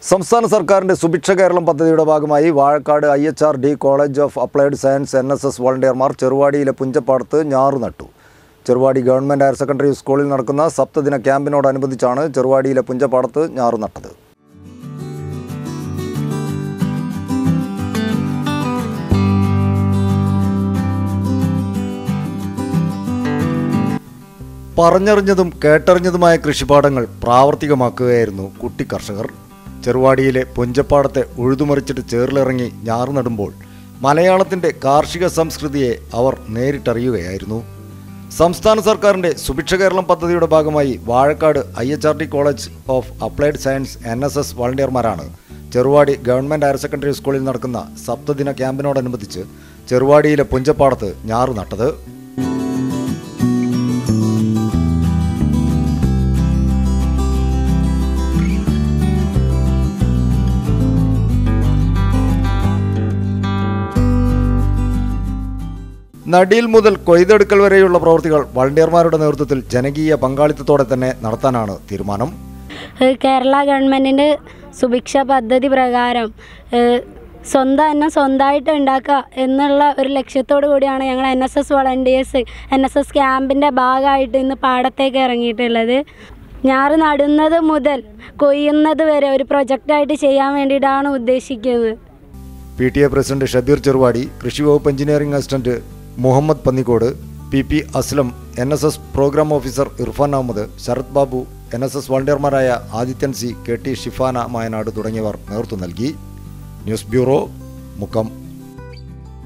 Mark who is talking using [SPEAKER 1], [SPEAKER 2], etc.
[SPEAKER 1] സംസ്ഥാന സർക്കാരിൻ്റെ സുഭിക്ഷ കേരളം പദ്ധതിയുടെ ഭാഗമായി Vazhakkad I H R D college of applied science N S S വോളണ്ടിയർമാർ ചെറുവാടിയിലെ പുഞ്ചപ്പാടത്ത് ഞാറു നട്ടു ചെറുവാടി ഗവൺമെൻറ് ഹയർ സെക്കൻഡറി സ്കൂളിൽ നടക്കുന്ന സപ്തദിന ക്യാമ്പിനോടനുബന്ധിച്ചാണ് ചെറുവാടിയിലെ പുഞ്ചപ്പാടത്ത് ഞാറു നട്ടത് പറഞ്ഞറിഞ്ഞതും കേട്ടറിഞ്ഞതുമായ കൃഷിപാഠങ്ങൾ പ്രാവർത്തികമാക്കുകയായിരുന്നു കുട്ടി കർഷകർ ചെറുവാടിയിലെ പുഞ്ചപ്പാടത്തെ ഉഴുതുമറിച്ചിട്ട് ചേറിലിറങ്ങി ഞാറ് നടുമ്പോൾ മലയാളത്തിൻ്റെ കാർഷിക സംസ്കൃതിയെ അവർ നേരിട്ടറിയുകയായിരുന്നു സംസ്ഥാന സർക്കാരിൻ്റെ സുഭിക്ഷ കേരളം പദ്ധതിയുടെ ഭാഗമായി Vazhakkad I H R T college of applied science N S S വളണ്ടിയർമാരാണ് ചെറുവാടി ഗവൺമെൻറ് ഹയർ സെക്കൻഡറി സ്കൂളിൽ നടക്കുന്ന സപ്തദിന ക്യാമ്പിനോടനുബന്ധിച്ച് ചെറുവാടിയിലെ പുഞ്ചപ്പാടത്ത് ഞാറ് നട്ടത് നടിയിൽ മുതൽ കൊയ്തെടുക്കൽ വരെയുള്ള പ്രവൃത്തികൾ വളണ്ടിയർമാരുടെ നേതൃത്വത്തിൽ ജനകീയ പങ്കാളിത്തത്തോടെ തന്നെ നടത്താനാണ് തീരുമാനം
[SPEAKER 2] ഏഹ് കേരള ഗവൺമെൻറ്റിൻ്റെ സുഭിക്ഷ പദ്ധതി പ്രകാരം ഏഹ് സ്വന്തം അന്നം സ്വന്തമായിട്ട് ഉണ്ടാക്കുക എന്നുള്ള ഒരു ലക്ഷ്യത്തോടു കൂടിയാണ് ഞങ്ങൾ N S S volunteers N S S ക്യാമ്പിൻ്റെ ഭാഗമായിട്ട് ഇന്ന് പാടത്തേക്ക് ഇറങ്ങിയിട്ടുള്ളത് ഞാറ് നടുന്നത് മുതൽ കൊയ്യുന്നത് വരെ ഒരു പ്രൊജക്റ്റായിട്ട് ചെയ്യാൻ വേണ്ടിയിട്ടാണ് ഉദ്ദേശിക്കുന്നത്
[SPEAKER 1] P T A president Shabeer Cheruvadi കൃഷി വകുപ്പ് engineering assistant Muhammad Pannikode P P Aslam N S S programme officer Irfan Ahmed Sarath Babu N S S വളണ്ടിയർമാരായ Adithyan C K T Shifana Mayanad തുടങ്ങിയവർ നേതൃത്വം നൽകി ന്യൂസ് ബ്യൂറോ മുക്കം